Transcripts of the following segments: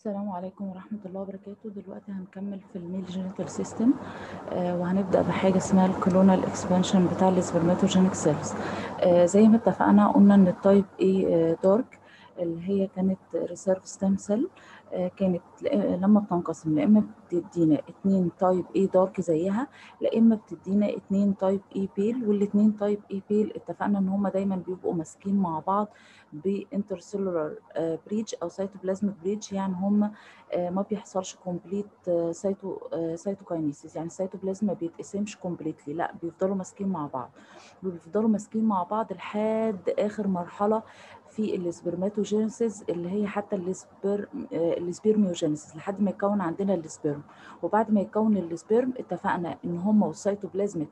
السلام عليكم ورحمة الله وبركاته دلوقتي هنكمل في الميل جينيتال سيستم آه وهنبدأ بحاجة اسمها الكولونال اكسبانشن بتاع السبرماتوجينيك سيلز آه زي ما اتفقنا قلنا ان التايب اي دارك اللي هي كانت ريسيرف ستيم سيل كانت لما بتنقسم لا اما بتدينا اتنين تايب اي دارك زيها لا اما بتدينا اتنين تايب اي بيل والاتنين تايب اي بيل اتفقنا ان هما دايما بيبقوا ماسكين مع بعض بانترسيلولار بريدج او سيتوبلازميك بريدج يعني هم ما بيحصلش كومبليت سيتو سيتوكاينيسيس يعني السيتوبلازم ما بيتقسمش كومبليتلي لا بيفضلوا ماسكين مع بعض وبيفضلوا ماسكين مع بعض لحد اخر مرحله في السبرماتوجينيسيس اللي هي حتى السبر السبيرميوجينيسيس لحد ما يتكون عندنا السبيرم وبعد ما يتكون السبيرم اتفقنا ان هم والسيتوبلازميك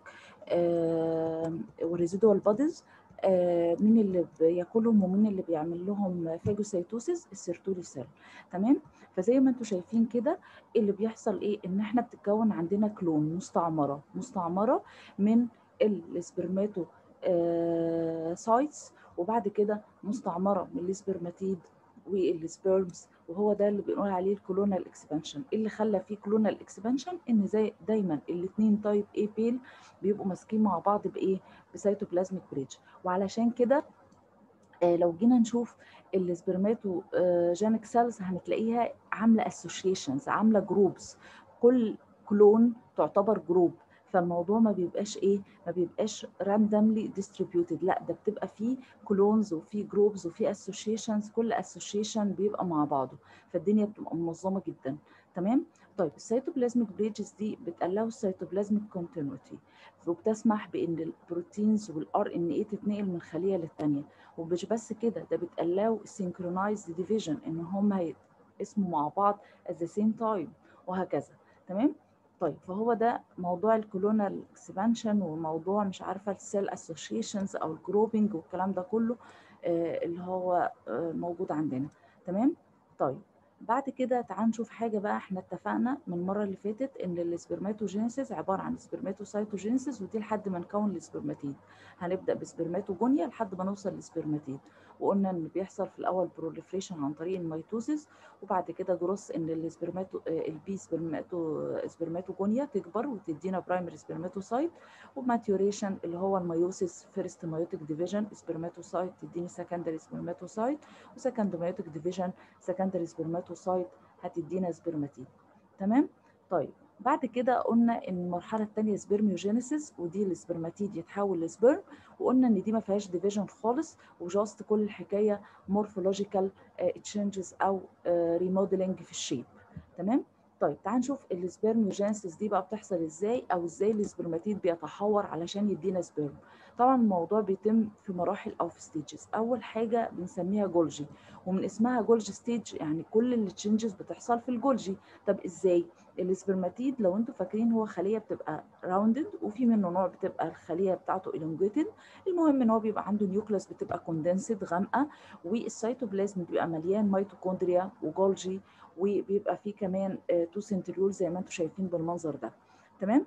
آه والريزيدوال بوديز آه مين اللي بياكلهم ومين اللي بيعمل لهم فاجوسيتوسيس السيرتولي سيل تمام فزي ما انتم شايفين كده اللي بيحصل ايه ان احنا بتتكون عندنا كلون مستعمره مستعمره من السبرماتو آه سايتس وبعد كده مستعمره من السبرماتيد والسبيرمز وهو ده اللي بنقول عليه الكولونال اكسبانشن اللي خلى فيه كولونال اكسبانشن ان زي دايما الاثنين تايب اي بيل بيبقوا ماسكين مع بعض بايه بسيتوبلازميك بريدج وعلشان كده آه لو جينا نشوف السبرماتو آه جينيك سيلز هنتلاقيها عامله اسوشيشنز عامله جروبس كل كلون تعتبر جروب فالموضوع ما بيبقاش ايه ما بيبقاش راندملي ديستريبيوتد لا ده بتبقى فيه كلونز وفي جروبز وفي اسوشيشنز كل اسوشيشن بيبقى مع بعضه فالدنيا بتبقى منظمه جدا تمام طيب السيتوبلازميك بريدجز دي بتقلقوا السيتوبلازميك كونتينيوتي وبتسمح بان البروتينز والار ان اي تتنقل من خليه للثانيه ومش بس كده ده بتقلقوا السينكرونايزد ديفيجن ان هم هيتقسموا مع بعض at the same time وهكذا تمام طيب فهو ده موضوع الكولونال اكسبانشن وموضوع مش عارفه السيل اسوشيشنز او الجروبنج والكلام ده كله آه اللي هو آه موجود عندنا تمام طيب بعد كده تعال نشوف حاجه بقى احنا اتفقنا من المره اللي فاتت ان السبرماتوجينيسيس عباره عن سبرماتوسايتوجينيسيس ودي لحد ما نكون السبرماتيد هنبدا بسبرماتوجونيا لحد ما نوصل للسبرماتيد وقلنا ان بيحصل في الاول بروليفريشن عن طريق الميتوسيس وبعد كده جروس ان السبرماتو البي سبرماتو سبرماتوجونيا تكبر وتدينا برايمري سبرماتوسايت وماتيوريشن اللي هو الميوسيس فيرست مايوتيك ديفيجن سبرماتوسايت تديني سكندري سبرماتوسايت وسكند مايوتيك ديفيجن سكندري سبرماتوسايت هتدينا سبرماتيد تمام طيب بعد كده قلنا ان المرحله الثانيه سبرميوجينيسيس ودي السبرماتيد يتحول لسبرم وقلنا ان دي ما فيهاش ديفيجن خالص وجاست كل الحكايه مورفولوجيكال تشينجز او ريموديلنج في الشيب تمام طيب تعال نشوف السبرميوجينيسيس دي بقى بتحصل ازاي او ازاي السبرماتيد بيتحور علشان يدينا سبرم طبعا الموضوع بيتم في مراحل او في ستيجز اول حاجه بنسميها جولجي ومن اسمها جولجي ستيج يعني كل التشينجز بتحصل في الجولجي طب ازاي السبرماتيد لو انتوا فاكرين هو خليه بتبقى راوندد وفي منه نوع بتبقى الخليه بتاعته elongated المهم ان هو بيبقى عنده نيوكليس بتبقى كوندنسد غامقه والسيتوبلازم بيبقى مليان ميتوكوندريا وجولجي وبيبقى فيه كمان تو سنتريول زي ما انتوا شايفين بالمنظر ده تمام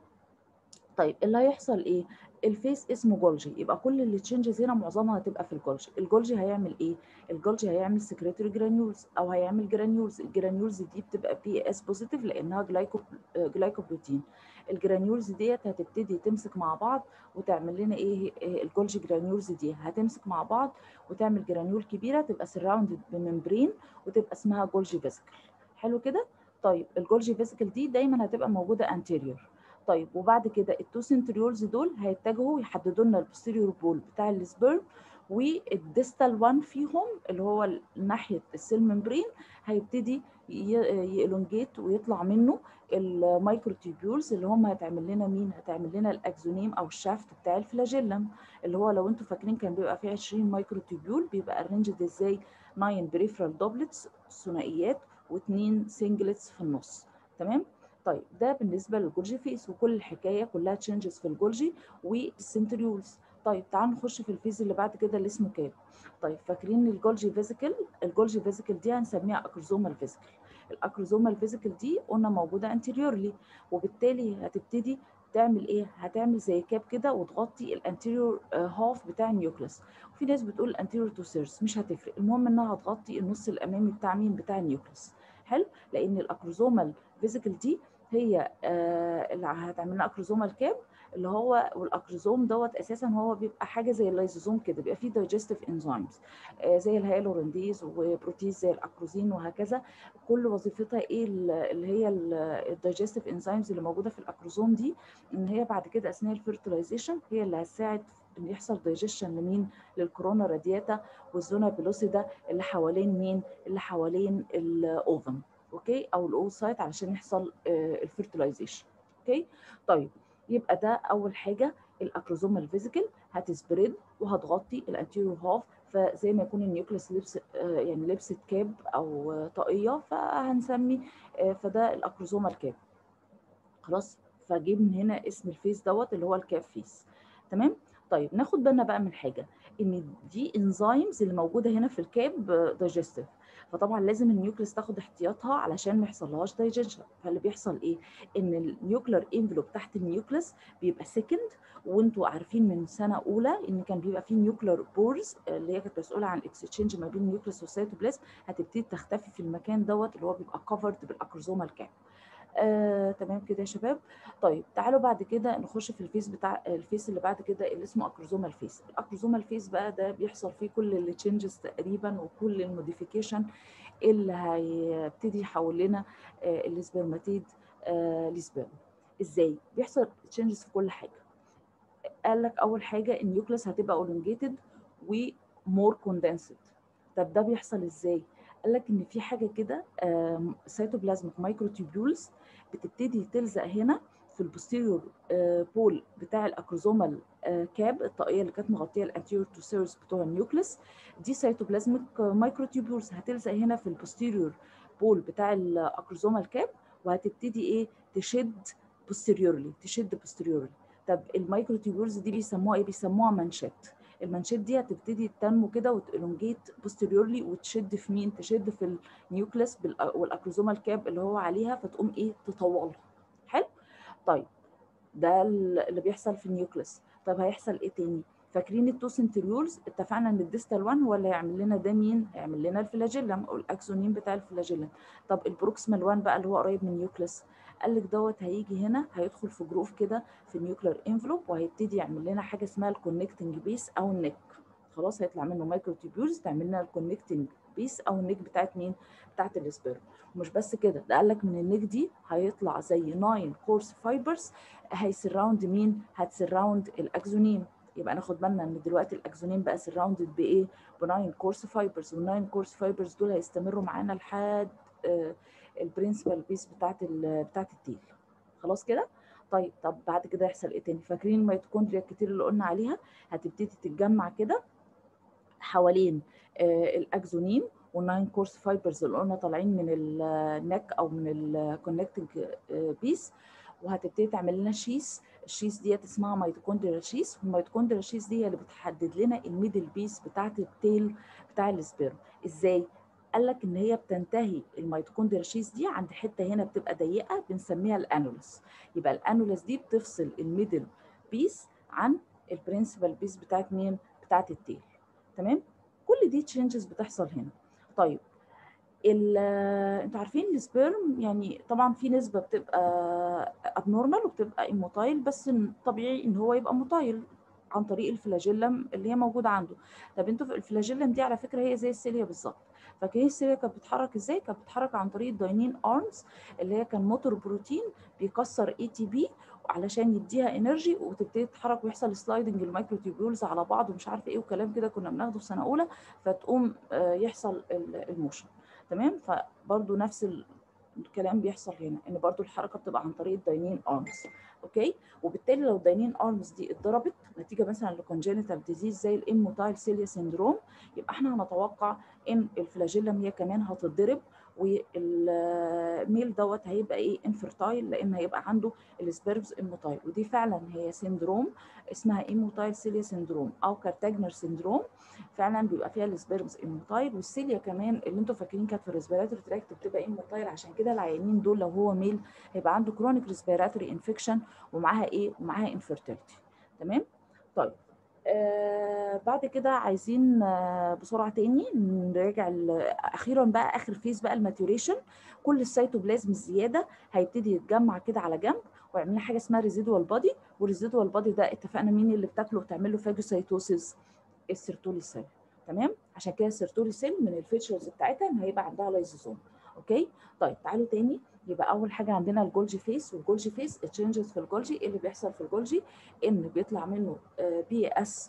طيب اللي هيحصل ايه الفيس اسمه جولجي يبقى كل اللي تشينجز هنا معظمها هتبقى في الجولجي الجولجي هيعمل ايه الجولجي هيعمل سكريتوري جرانيولز او هيعمل جرانيولز الجرانيولز دي بتبقى بي اس بوزيتيف لانها جلايكو جلايكوبروتين الجرانيولز ديت هتبتدي تمسك مع بعض وتعمل لنا ايه الجولجي جرانيولز دي هتمسك مع بعض وتعمل جرانيول كبيره تبقى سراوندد بممبرين وتبقى اسمها جولجي فيسيكل حلو كده طيب الجولجي فيسيكل دي دايما هتبقى موجوده انتيريور طيب وبعد كده التو سنتريولز دول هيتجهوا يحددوا لنا البوستيريور بول بتاع السبيرم والديستال 1 فيهم اللي هو ناحيه السيل ممبرين هيبتدي يالونجيت ويطلع منه المايكروتيبيولز اللي هم هتعمل لنا مين هتعمل لنا الاكزونيم او الشافت بتاع الفلاجيلم اللي هو لو انتوا فاكرين كان بيبقى فيه 20 مايكروتيبيول بيبقى ارينجد ازاي 9 بريفرال دوبلتس ثنائيات واثنين سنجلتس في النص تمام طيب ده بالنسبه للجولجي فيس وكل الحكايه كلها تشينجز في الجولجي والسنتريولز طيب تعالوا نخش في الفيز اللي بعد كده اللي اسمه كاب طيب فاكرين الجولجي فيزيكل الجولجي فيزيكل دي هنسميها اكروزومال فيزيكل الاكروزومال فيزيكل دي قلنا موجوده انتيريورلي وبالتالي هتبتدي تعمل ايه هتعمل زي كاب كده وتغطي الانتيريور هاف بتاع النيوكليس وفي ناس بتقول انتيريور تو سيرس مش هتفرق المهم انها هتغطي النص الامامي بتاع مين بتاع النيوكليس حلو لان الاكروزومال فيزيكال دي هي آه اللي هتعمل لنا اكروزومال كاب اللي هو والاكروزوم دوت اساسا هو بيبقى حاجه زي اللايزوزوم كده بيبقى فيه دايجستيف انزيمز آه زي الهيالورنديز وبروتيز زي الاكروزين وهكذا كل وظيفتها ايه اللي هي الدايجستيف انزيمز اللي موجوده في الاكروزوم دي ان هي بعد كده اثناء الفيرتلايزيشن هي اللي هتساعد ان يحصل دايجيشن لمين للكورونا رادياتا والزونا بيلوسيدا اللي حوالين مين اللي حوالين الاوفن اوكي او الاوسايت علشان يحصل الفيرتلايزيشن اوكي طيب يبقى ده اول حاجه الاكروزومال فيزيكال هتسبريد وهتغطي الانتيريور هاف فزي ما يكون النيوكليس لبس يعني لبست كاب او طاقيه فهنسمي فده الاكروزومال كاب خلاص فجيب من هنا اسم الفيس دوت اللي هو الكاب فيس تمام طيب ناخد بالنا بقى من حاجه ان دي انزيمز اللي موجوده هنا في الكاب دايجستيف فطبعا لازم النيوكليس تاخد احتياطها علشان ما يحصلهاش دايجيشن فاللي بيحصل ايه ان النيوكلير انفلوب تحت النيوكليس بيبقى سكند وانتوا عارفين من سنه اولى ان كان بيبقى فيه نيوكلير بورز اللي هي كانت مسؤوله عن الاكسشينج ما بين النيوكليس والسيتوبلازم هتبتدي تختفي في المكان دوت اللي هو بيبقى كفرد بالاكروزومال كاب آه، تمام كده يا شباب طيب تعالوا بعد كده نخش في الفيس بتاع الفيس اللي بعد كده اللي اسمه اكروزومال فيس الاكروزومال فيس بقى ده بيحصل فيه كل التشنجز تقريبا وكل الموديفيكيشن اللي هيبتدي يحول لنا آه السبرماتيد آه لسبرم ازاي بيحصل تشنجز في كل حاجه قال لك اول حاجه النيوكليس هتبقى اولونجيتد ومور كوندنسد طب ده بيحصل ازاي قال لك ان في حاجه كده سيتوبلازميك مايكروتيبيولز بتبتدي تلزق هنا في البوستيريور بول بتاع الاكروزومال كاب الطاقيه اللي كانت مغطيه الانتيريور تو سيرز بتوع النيوكليس دي سيتوبلازميك مايكروتيبيولز هتلزق هنا في البوستيريور بول بتاع الاكروزومال كاب وهتبتدي ايه تشد بوستيريورلي تشد بوستيريورلي طب المايكروتيبيولز دي بيسموها ايه بيسموها منشات المنشات دي هتبتدي تنمو كده وتلونجيت بوستيريورلي وتشد في مين تشد في النيوكليس والاكروزومال كاب اللي هو عليها فتقوم ايه تطولها حلو طيب ده اللي بيحصل في النيوكليس طب هيحصل ايه تاني فاكرين التو سنتريولز اتفقنا ان الديستال 1 هو اللي هيعمل لنا ده مين هيعمل لنا الفلاجيلم او الاكسونين بتاع الفلاجيلم طب البروكسيمال 1 بقى اللي هو قريب من النيوكليس قال لك دوت هيجي هنا هيدخل في جروف كده في النيوكلير انفلوب وهيبتدي يعمل لنا حاجه اسمها الكونكتنج بيس او النك خلاص هيطلع منه مايكرو تيبيولز تعمل لنا الكونكتنج بيس او النك بتاعت مين بتاعت السبيرم ومش بس كده ده قال لك من النك دي هيطلع زي 9 كورس فايبرز هيسراوند مين هتسراوند الاكزونين يبقى ناخد بالنا ان دلوقتي الاكزونين بقى سراوندد بايه ب 9 كورس فايبرز وال 9 كورس فايبرز دول هيستمروا معانا لحد آه البرنسبل بيس بتاعت بتاعت التيل خلاص كده طيب طب بعد كده يحصل ايه تاني فاكرين الميتوكوندريا الكتير اللي قلنا عليها هتبتدي تتجمع كده حوالين آه الاكزونين والناين كورس فايبرز اللي قلنا طالعين من النك او من الكونكتنج بيس وهتبتدي تعمل لنا شيس الشيس ديت اسمها ميتوكوندريال شيس والميتوكوندريال شيس دي اللي بتحدد لنا الميدل بيس بتاعت التيل بتاع السبيرم ازاي قال لك ان هي بتنتهي الميتوكوندريال شيس دي عند حته هنا بتبقى ضيقه بنسميها الانولس يبقى الانولس دي بتفصل الميدل بيس عن البرنسبل بيس بتاعت مين بتاعت التيل تمام كل دي تشينجز بتحصل هنا طيب انتوا عارفين السبيرم يعني طبعا في نسبه بتبقى ابنورمال وبتبقى اموتايل بس طبيعي ان هو يبقى موتايل عن طريق الفلاجيلم اللي هي موجوده عنده طب انتوا في الفلاجيلم دي على فكره هي زي السيليا بالظبط فاكرين السيليا كانت بتتحرك ازاي كانت بتتحرك عن طريق الداينين ارمز اللي هي كان موتور بروتين بيكسر اي تي بي علشان يديها انرجي وتبتدي تتحرك ويحصل سلايدنج المايكرو تيبيولز على بعض ومش عارفه ايه وكلام كده كنا بناخده في سنه اولى فتقوم يحصل الموشن تمام فبرضو نفس الكلام بيحصل هنا ان برضو الحركه بتبقى عن طريق الداينين ارمز اوكي وبالتالي لو الداينين ارمز دي اتضربت نتيجه مثلا لكونجينيتال ديزيز زي الاموتايل سيليا سيندروم يبقى احنا هنتوقع ان الفلاجيلم هي كمان هتتضرب والميل دوت هيبقى ايه انفرتايل لان هيبقى عنده السبيرمز اموتايل ودي فعلا هي سيندروم اسمها ايموتايل سيليا سيندروم او كارتاجنر سيندروم فعلا بيبقى فيها السبيرمز اموتايل والسيليا كمان اللي انتوا فاكرين كانت في الريسبيراتوري تراكت بتبقى اموتايل عشان كده العيانين دول لو هو ميل هيبقى عنده كرونيك ريسبيراتوري انفكشن ومعاها ايه ومعاها انفيرتيلتي تمام طيب آه بعد كده عايزين آه بسرعه تاني نراجع اخيرا بقى اخر فيز بقى الماتوريشن كل السيتوبلازم الزياده هيبتدي يتجمع كده على جنب ويعمل لنا حاجه اسمها ريزيدوال بادي والريزيدوال بادي ده اتفقنا مين اللي بتاكله وتعمل له فاجوسايتوسيس السيرتولي سيل تمام عشان كده السيرتولي سيل من الفيتشرز بتاعتها ان هيبقى عندها لايزوزوم اوكي طيب تعالوا تاني يبقى اول حاجه عندنا الجولجي فيس والجولجي فيس التشنجز في الجولجي ايه اللي بيحصل في الجولجي ان بيطلع منه بي اس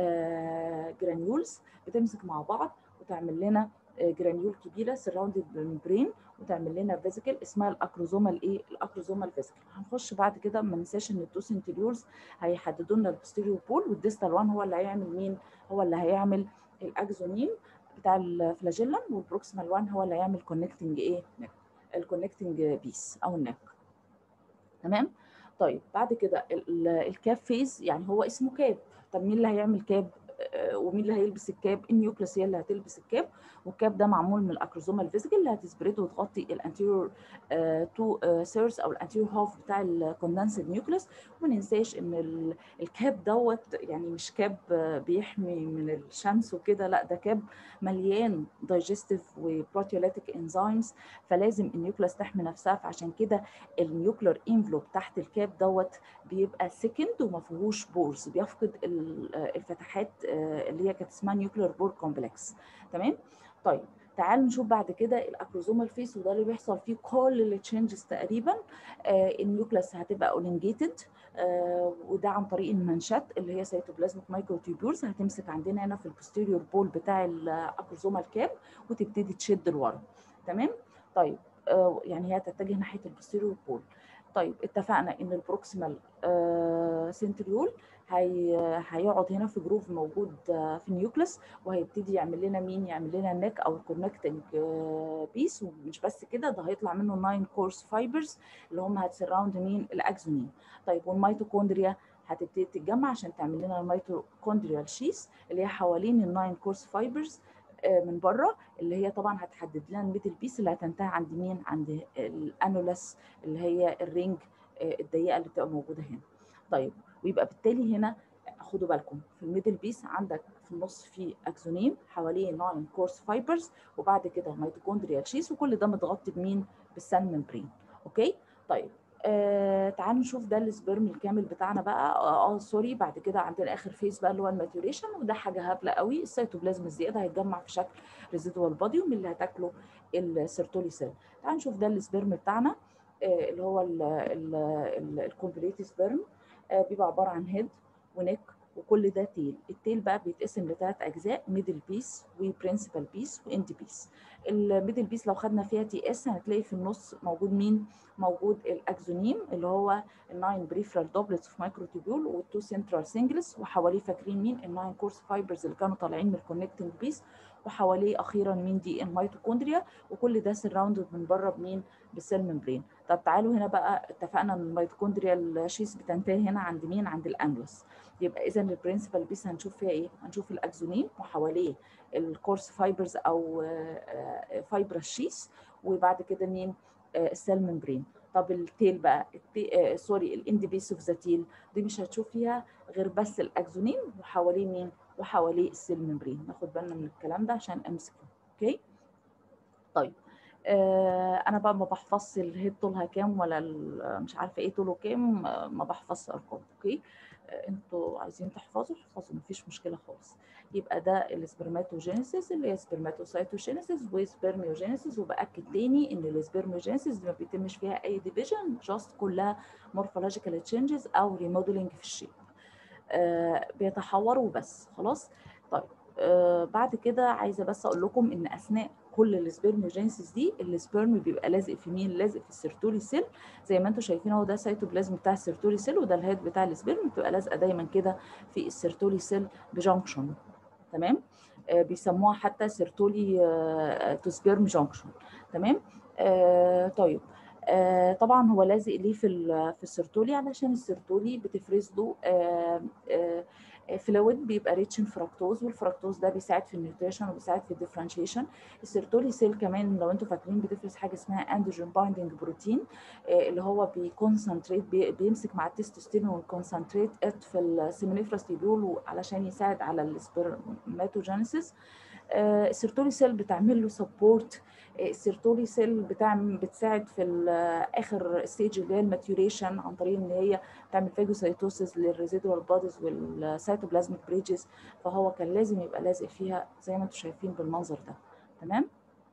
جرانيولز بتمسك مع بعض وتعمل لنا جرانيول كبيره سراوندد بالمبرين وتعمل لنا فيزيكل اسمها الاكروزومال ايه الاكروزومال فيزيكل هنخش بعد كده ما ننساش ان التو سنتريولز هيحددوا لنا البوستيريور بول والديستال 1 هو اللي هيعمل مين هو اللي هيعمل الاكزونيم بتاع الفلاجيلم والبروكسيمال 1 هو اللي هيعمل كونكتنج ايه الكونكتنج بيس او النك تمام طيب بعد كده الكاب فيز يعني هو اسمه كاب طب مين اللي هيعمل كاب ومين اللي هيلبس الكاب النيوكليس هي اللي هتلبس الكاب والكاب ده معمول من الاكروزومال فيزيكال اللي هتسبريد وتغطي الانتيريور تو سيرس او الانتيريور هاف بتاع الكوندنسد نيوكليس وما ننساش ان الكاب دوت يعني مش كاب بيحمي من الشمس وكده لا ده كاب مليان دايجستيف وبروتيوليتيك انزيمز فلازم النيوكليس تحمي نفسها فعشان كده النيوكلير انفلوب تحت الكاب دوت بيبقى سكند وما فيهوش بورز بيفقد الفتحات اللي هي كانت اسمها نيوكلير بور كومبلكس تمام طيب تعالوا نشوف بعد كده الاكروزومال فيس وده اللي بيحصل فيه كل التشنجز تقريبا آه النيوكليس هتبقى اولنجيتد آه وده عن طريق المنشات اللي هي سيتوبلازميك مايكروتيوبولز هتمسك عندنا هنا في البوستيريور بول بتاع الاكروزومال كاب وتبتدي تشد لورا تمام طيب آه يعني هي تتجه ناحيه البوستيريور بول طيب اتفقنا ان البروكسيمال آه سنتريول هي هيقعد هنا في جروف موجود في النيوكليس وهيبتدي يعمل لنا مين يعمل لنا النك او الكونكتنج بيس ومش بس كده ده هيطلع منه 9 كورس فايبرز اللي هم هتسراوند مين الاكزونين طيب والميتوكوندريا هتبتدي تتجمع عشان تعمل لنا الميتوكوندريال شيس اللي هي حوالين الناين كورس فايبرز من بره اللي هي طبعا هتحدد لنا الميدل بيس اللي هتنتهي عند مين عند الانولس اللي هي الرينج الضيقه اللي بتبقى موجوده هنا طيب ويبقى بالتالي هنا خدوا بالكم في الميدل بيس عندك في النص في اكزونيم حواليه 9 كورس فايبرز وبعد كده ميتوكوندريال شيس وكل ده متغطي بمين بالسن ممبرين اوكي طيب آه تعالوا نشوف ده السبرم الكامل بتاعنا بقى اه, آه سوري بعد كده عندنا اخر فيز بقى اللي هو الماتوريشن وده حاجه هبله قوي السيتوبلازم الزياده هيتجمع في شكل ريزيدوال بادي ومن اللي هتاكله السيرتولي سيل تعالوا نشوف ده السبرم بتاعنا آه اللي هو الكومبليت سبرم آه بيبقى عباره عن هيد ونك وكل ده تيل التيل بقى بيتقسم لثلاث اجزاء ميدل بيس وبرنسبال بيس واند بيس الميدل بيس لو خدنا فيها تي اس هنتلاقي في النص موجود مين موجود الاكزونيم اللي هو الناين بريفرال دوبلتس في مايكروتوبيول والتو سنترال سنجلس وحواليه فاكرين مين الناين كورس فايبرز اللي كانوا طالعين من الكونكتنج بيس وحواليه اخيرا مين دي الميتوكوندريا وكل ده سراوندد من بره بمين بالسيل ممبرين طب تعالوا هنا بقى اتفقنا ان الميتوكوندريا الشيس بتنتهي هنا عند مين عند الانجلس يبقى اذا البرنسبال بيس هنشوف فيها ايه هنشوف الاكزونيم وحواليه الكورس فايبرز او فايبر الشيس وبعد كده مين السيل ممبرين طب التيل بقى التي... آه سوري الاند بيس اوف ذا تيل دي مش هتشوف فيها غير بس الاكزونيم وحواليه مين وحواليه السيل ممبرين ناخد بالنا من الكلام ده عشان امسكه اوكي طيب آه انا بقى ما بحفظش الهيد طولها كام ولا مش عارفه ايه طوله كام ما بحفظش ارقام اوكي آه انتوا عايزين تحفظوا احفظوا مفيش مشكله خالص يبقى ده السبرماتوجينيسيس اللي هي سبرماتوسايتوجينيسيس وسبرميوجينيسيس وباكد تاني ان السبرميوجينيسيس ما بيتمش فيها اي ديفيجن جاست كلها مورفولوجيكال تشينجز او ريموديلنج في الشيب آه بيتحوروا بس خلاص طيب آه بعد كده عايزه بس اقول لكم ان اثناء كل السبرموجينيسيس دي السبرم بيبقى لازق في مين لازق في السيرتولي سيل زي ما انتم شايفين اهو ده سيتوبلازم بتاع السيرتولي سيل وده الهيد بتاع السبرم بتبقى لازقه دايما كده في السيرتولي سيل بجانكشن تمام آه بيسموها حتى سيرتولي آه تو سبيرم جانكشن تمام آه طيب آه طبعا هو لازق ليه في في السيرتولي علشان السيرتولي بتفرز له آه آه فلويد بيبقى ريتش ان فركتوز والفركتوز ده بيساعد في النيوتريشن وبيساعد في الديفرنشيشن السيرتولي سيل كمان لو انتوا فاكرين بتفرز حاجه اسمها اندروجين بايندنج بروتين اللي هو بيكونسنتريت بيمسك مع التستوستيرون والكونسنتريت في السيمينيفراس تيبيول علشان يساعد على السبرماتوجينيسيس السيرتولي سيل بتعمل له سبورت السيرتولي سيل بتعمل بتساعد في اخر ستيج اللي هي الماتيوريشن عن طريق ان هي تعمل فاجوسايتوسيس للريزيدوال بوديز والسيتوبلازميك بريدجز فهو كان لازم يبقى لازق فيها زي ما انتم شايفين بالمنظر ده تمام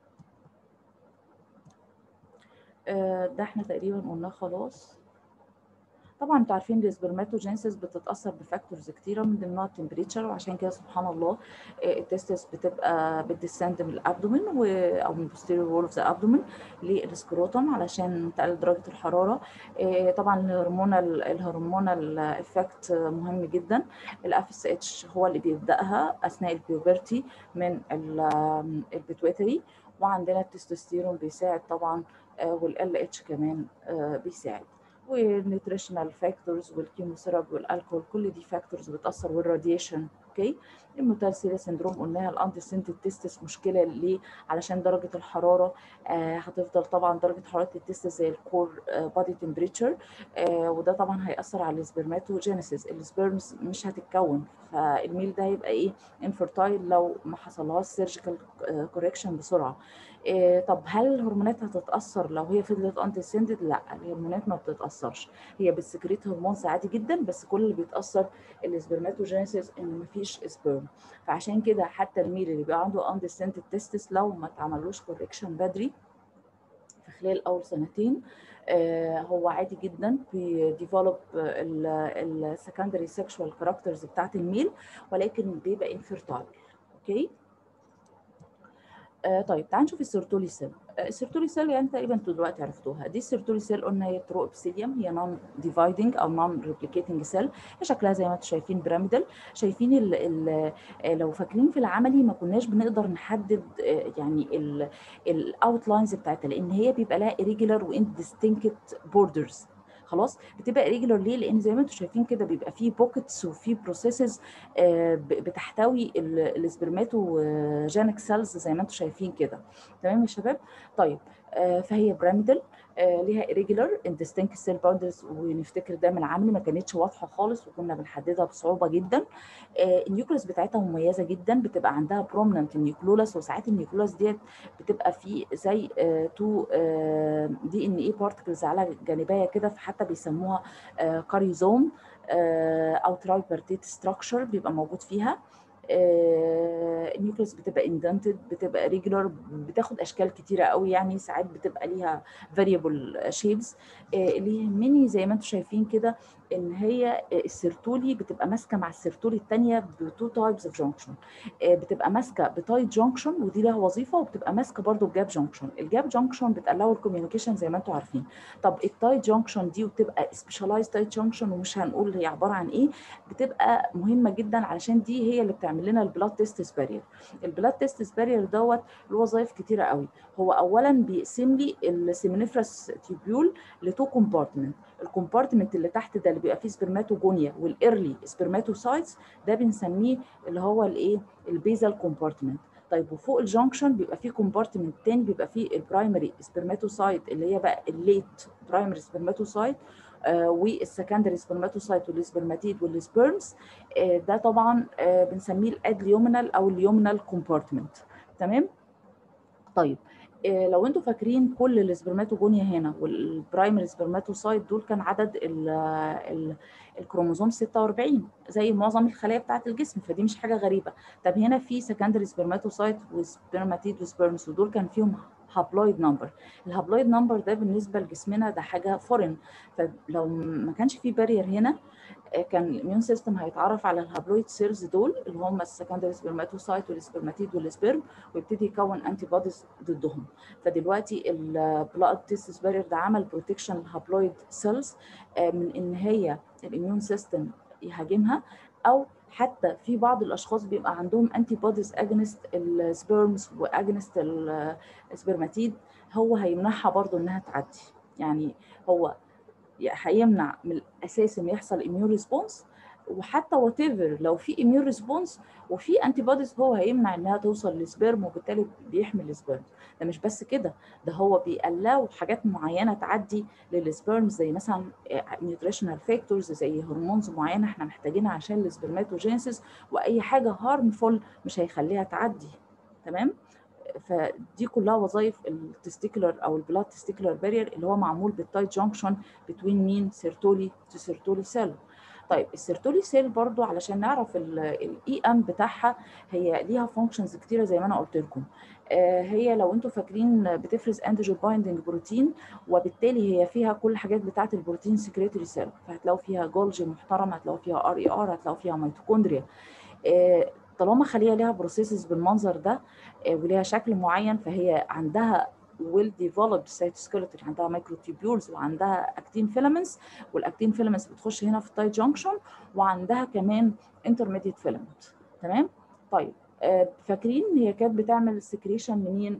ده احنا تقريبا قلناه خلاص طبعا انتوا عارفين السبرماتوجينيسيس بتتاثر بفاكتورز كتيره من ضمنها التمبريتشر وعشان كده سبحان الله التستس بتبقى بتديسند من الابدومين او من posterior وول اوف ذا ابدومين للسكروتوم علشان تقلل درجه الحراره طبعا الهرمونال الهرمونال افكت مهم جدا الاف اس اتش هو اللي بيبداها اثناء البيوبرتي من البيتويتري وعندنا التستوستيرون بيساعد طبعا والال اتش كمان بيساعد والنيوتريشنال فاكتورز والكيموثيرابي والالكول كل دي فاكتورز بتاثر والراديشن اوكي الموتال سندروم قلناها الاندسنتد تيستس مشكله ليه علشان درجه الحراره آه هتفضل طبعا درجه حراره التيستس زي الكور آه بادي تمبريتشر آه وده طبعا هياثر على السبرماتوجينيسيس السبرمز مش هتتكون فالميل ده هيبقى ايه انفرتايل لو ما حصلهاش سيرجيكال كوركشن بسرعه إيه طب هل الهرمونات هتتاثر لو هي فضلت انتسندد لا الهرمونات ما بتتاثرش هي بتسكريت هرمونز عادي جدا بس كل اللي بيتاثر السبرماتوجينيسيس ان مفيش سبرم فعشان كده حتى الميل اللي بيبقى عنده اندسندد تستس لو ما اتعملوش كوركشن بدري في خلال اول سنتين آه هو عادي جدا بيديفلوب السكندري سيكشوال كاركترز بتاعت الميل ولكن بيبقى انفيرتايل اوكي آه طيب تعال نشوف السيرتولي سيل آه السيرتولي سيل يعني تقريبا انتوا دلوقتي عرفتوها دي السيرتولي سيل قلنا هي ترو ابسيليوم هي نون ديفايدنج او نون ريبليكيتنج سيل شكلها زي ما انتوا شايفين بيراميدال شايفين ال ال لو فاكرين في العملي ما كناش بنقدر نحدد آه يعني الاوتلاينز بتاعتها لان هي بيبقى لها irregular واندستنكت بوردرز خلاص بتبقى ريجولار ليه لان زي ما انتم شايفين كده بيبقى فيه بوكيتس وفيه بروسيسز بتحتوي السبرماتوجينيك سيلز زي ما انتم شايفين كده تمام يا شباب طيب فهي بيراميدال ليها irregular indistinct cell boundaries ونفتكر ده من العمل ما كانتش واضحه خالص وكنا بنحددها بصعوبه جدا النيوكليس بتاعتها مميزه جدا بتبقى عندها برومننت نيوكلولاس وساعات النيوكلولاس ديت بتبقى في زي تو دي ان اي بارتكلز على جانبيه كده فحتى بيسموها كاريزوم او ترايبرتيت ستراكشر بيبقى موجود فيها النيوكليس بتبقى اندنتد بتبقى ريجولار بتاخد اشكال كتيره قوي يعني ساعات بتبقى ليها فاريبل شيبس اللي يهمني زي ما انتم شايفين كده ان هي السيرتولي بتبقى ماسكه مع السيرتولي الثانيه بتو تايبس اوف جانكشن بتبقى ماسكه بتايت جانكشن ودي لها وظيفه وبتبقى ماسكه برده بجاب جانكشن الجاب جانكشن بتقلقوا الكوميونيكيشن زي ما انتم عارفين طب التايت جانكشن دي وبتبقى سبيشاليزد تايت جانكشن ومش هنقول هي عباره عن ايه بتبقى مهمه جدا علشان دي هي اللي بتعمل لنا البلاد تيستس بارير البلاد تيستس بارير دوت له وظائف كتيره قوي هو اولا بيقسم لي السيمينيفراس تيبيول لتو كومبارتمنت الكومبارتمنت اللي تحت ده اللي بيبقى فيه سبرماتوجونيا والايرلي سبرماتوسايتس ده بنسميه اللي هو الايه البيزال كومبارتمنت طيب وفوق الجنكشن بيبقى فيه كومبارتمنت تاني بيبقى فيه البرايمري سبرماتوسايت اللي هي بقى الليت برايمري سبرماتوسايت آه والسكندري سبرماتوسايت والسبرماتيد والسبيرمز آه ده طبعا آه بنسميه الادليومينال او اليومينال كومبارتمنت تمام طيب لو انتوا فاكرين كل السبرماتوجونيا هنا والبرايمري سبرماتوسايت دول كان عدد ال ال الكروموزوم 46 زي معظم الخلايا بتاعه الجسم فدي مش حاجه غريبه طب هنا في سكندري سبرماتوسايت وسبرماتيد وسبرمز ودول كان فيهم هابلويد نمبر الهابلويد نمبر ده بالنسبه لجسمنا ده حاجه فورين فلو ما كانش في بارير هنا كان الاميون سيستم هيتعرف على الهابلويد سيلز دول اللي هم السكندري سبرماتوسايت والسبرماتيد والسبرم ويبتدي يكون انتي بوديز ضدهم فدلوقتي البلاد تيستس بارير ده عمل بروتكشن الهابلويد سيلز من ان هي الاميون سيستم يهاجمها او حتى في بعض الاشخاص بيبقى عندهم انتي بوديز اجنست السبرمز واجنست السبرماتيد هو هيمنعها برضو انها تعدي يعني هو هيمنع من الاساس ان يحصل اميون ريسبونس وحتى وات ايفر لو في اميون ريسبونس وفي انتي بوديز هو هيمنع انها توصل للسبيرم وبالتالي بيحمي السبيرم ده مش بس كده ده هو بيقلاو حاجات معينه تعدي للسبيرم زي مثلا نيوتريشنال فاكتورز زي هرمونز معينه احنا محتاجينها عشان السبرماتوجينسيس واي حاجه هارمفول مش هيخليها تعدي تمام فدي كلها وظائف التستيكولار او البلاد تستيكولار بارير اللي هو معمول بالتايت جانكشن بتوين مين سيرتولي تو سيرتولي سيل طيب السيرتولي سيل برضو علشان نعرف الاي ام بتاعها هي ليها فانكشنز كتيره زي ما انا قلت لكم آه هي لو انتم فاكرين بتفرز انتيجين بايندنج بروتين وبالتالي هي فيها كل الحاجات بتاعه البروتين سكريتوري سيل فهتلاقوا فيها جولجي محترم هتلاقوا فيها ار اي ار هتلاقوا فيها ميتوكوندريا آه طالما خليه ليها بروسيسز بالمنظر ده آه وليها شكل معين فهي عندها ويل ديفلوبد سايتوسكيلتون عندها مايكروتيبيولز وعندها اكتين فيلامنتس والاكتين فيلامنتس بتخش هنا في التايت جانكشن وعندها كمان انترميديت فيلامنت تمام طيب آه فاكرين هي كانت بتعمل سكريشن منين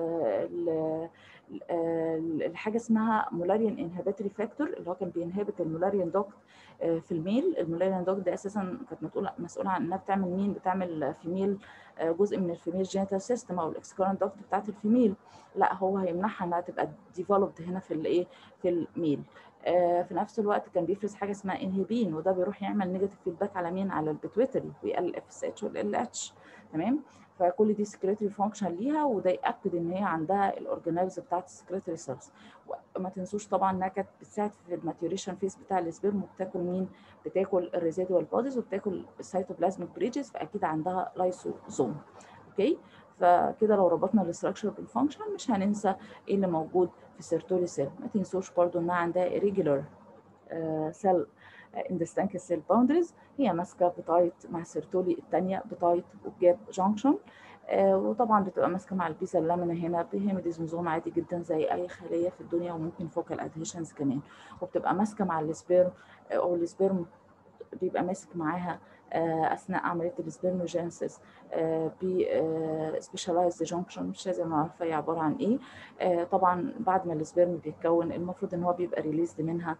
آه الحاجه اسمها مولاريان انهبيتوري فاكتور اللي هو كان بينهبت المولاريان دوكت في الميل المولاريان دوكت ده اساسا كانت مسؤوله مسؤوله عن انها بتعمل مين بتعمل فيميل جزء من الفيميل جينيتال سيستم او الاكسكورنت دوكت بتاعت الفيميل لا هو هيمنعها انها تبقى ديفلوبد هنا في الايه في الميل آه في نفس الوقت كان بيفرز حاجه اسمها انهبين وده بيروح يعمل نيجاتيف فيدباك على مين على البيتويتري ويقلل الاف اس اتش والال اتش تمام فكل دي سكريتري فانكشن ليها وده ياكد ان هي عندها الاورجانيلز بتاعت السكريتري سيلز وما تنسوش طبعا انها كانت بتساعد في الماتيوريشن فيز بتاع السبيرم وبتاكل مين بتاكل الريزيدوال بوديز وبتاكل السيتوبلازميك بريدجز فاكيد عندها لايسوزوم اوكي فكده لو ربطنا الاستراكشر بالفانكشن مش هننسى ايه اللي موجود في السيرتولي سيل ما تنسوش برضو انها عندها irregular سيل ان ذا ستانك سيل باوندريز هي ماسكه بتايت مع السيرتولي الثانيه بتايت وجاب جانكشن آه وطبعا بتبقى ماسكه مع البيزا اللامنا هنا بهيميديزموزوم عادي جدا زي اي خليه في الدنيا وممكن فوكال ادهيشنز كمان وبتبقى ماسكه مع السبيرم او السبيرم بيبقى ماسك معاها اثناء عمليه السبرموجينسيس ب سبيشاليزد جانكشن مش لازم اعرف هي عباره عن ايه طبعا بعد ما السبرم بيتكون المفروض ان هو بيبقى ريليزد منها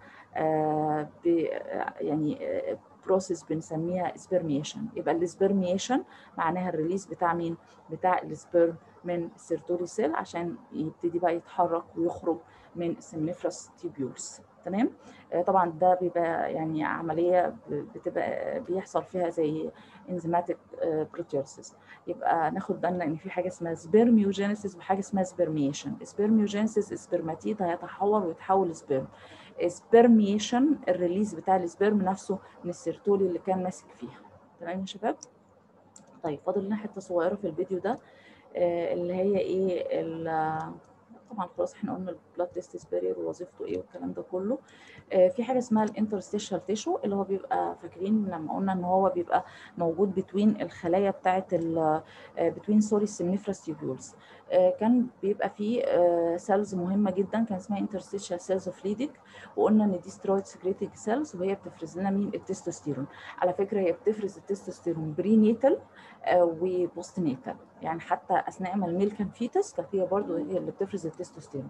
يعني بروسيس بنسميها سبرميشن يبقى السبرميشن معناها الريليز بتاع مين بتاع السبرم من السيرتوري سيل عشان يبتدي بقى يتحرك ويخرج من السمنفرس تيبيولز تمام طبعا ده بيبقى يعني عمليه بتبقى بيحصل فيها زي انزيماتيك بروتيوليسيس يبقى ناخد بالنا ان في حاجه اسمها سبيرميوجينيسيس وحاجه اسمها سبرميشن سبيرميوجينيسيس سبرماتيد هيتحول ويتحول سبيرم سبرميشن الريليز بتاع السبيرم نفسه من السيرتولي اللي كان ماسك فيها تمام يا شباب طيب فاضل لنا حته صغيره في الفيديو ده اللي هي ايه طبعا خلاص احنا قلنا البلاد تيست بارير ووظيفته ايه والكلام ده كله آه في حاجه اسمها الانترستيشال تيشو اللي هو بيبقى فاكرين لما قلنا ان هو بيبقى موجود بتوين الخلايا بتاعه بتوين سوري السمنفرس تيبيولز آه كان بيبقى فيه آه سيلز مهمه جدا كان اسمها انترستيشال سيلز اوف ليديك وقلنا ان دي سترويد سكريتنج سيلز وهي بتفرز لنا مين التستوستيرون على فكره هي بتفرز التستوستيرون برينيتال وبوست نيتال يعني حتى اثناء ما الميل كان فيتس كانت هي برضه هي اللي بتفرز التستوستيرون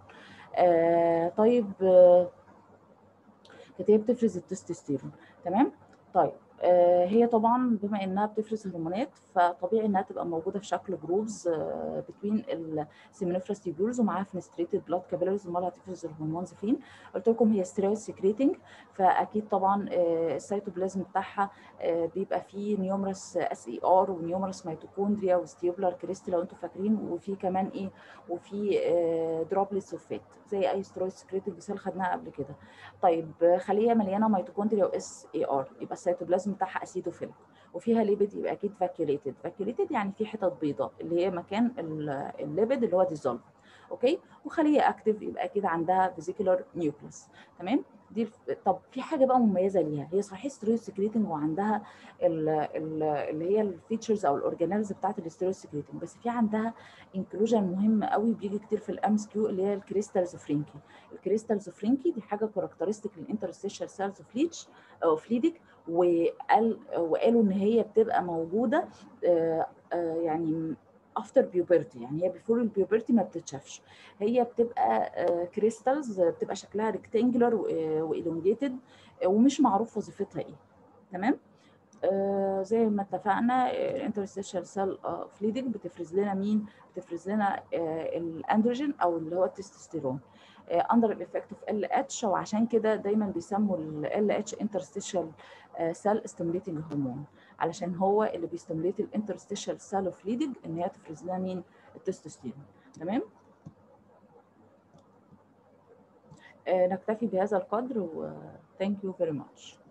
آه طيب آه كانت هي بتفرز التستوستيرون تمام طيب آه هي طبعا بما انها بتفرز هرمونات فطبيعي انها تبقى موجوده في شكل جروبز بتوين السيمينوفرس تيبيولز ومعاها فينستريتد بلاد كابيلاريز امال هتفرز الهرمونز فين قلت لكم هي ستيرويد سكريتنج فاكيد طبعا آه السيتوبلازم بتاعها آه بيبقى فيه نيومرس اس اي ار ونيومرس ميتوكوندريا وستيوبلر كريستي لو انتم فاكرين وفي كمان ايه وفي دروبلتس اوف فات زي اي ستيرويد سكريتنج سيل خدناها قبل كده طيب خليه مليانه ميتوكوندريا واس اي ار يبقى السيتوبلازم بتاعها اسيدوفيليك وفيها ليبيد يبقى اكيد فاكيوليتد فاكيوليتد يعني في حتت بيضاء اللي هي مكان الليبيد اللي هو ديزولف اوكي وخليه اكتف يبقى اكيد عندها فيزيكولار نيوكليس تمام دي طب في حاجه بقى مميزه ليها هي صحيح ستيرويد سكريتنج وعندها ال ال اللي هي الفيتشرز او الاورجانيلز بتاعت الستيرويد سكريتنج بس في عندها انكلوجن مهم قوي بيجي كتير في الام اس كيو اللي هي الكريستالز فرينكي الكريستالز فرينكي دي حاجه كاركترستيك للانترستيشال سيلز اوف ليتش او فليدك وقال وقالوا ان هي بتبقى موجوده آآ آآ يعني افتر بيوبرتي يعني هي بيفور البيوبرتي ما بتتشافش هي بتبقى كريستالز بتبقى شكلها ريكتانجلر والونجيتد ومش معروف وظيفتها ايه تمام آه زي ما اتفقنا الانترستيشال سيل فليدنج بتفرز لنا مين؟ بتفرز لنا آه الاندروجين او اللي هو التستوستيرون اندر الافكت اوف ال اتش وعشان كده دايما بيسموا ال اتش انترستيشال سيل ستيموليتنج هرمون علشان هو اللي بيستمريت الانترستيشال سيل اوف ليدنج ان هي تفرز لنا مين؟ التستوستيرون تمام؟ آه نكتفي بهذا القدر و thank you very much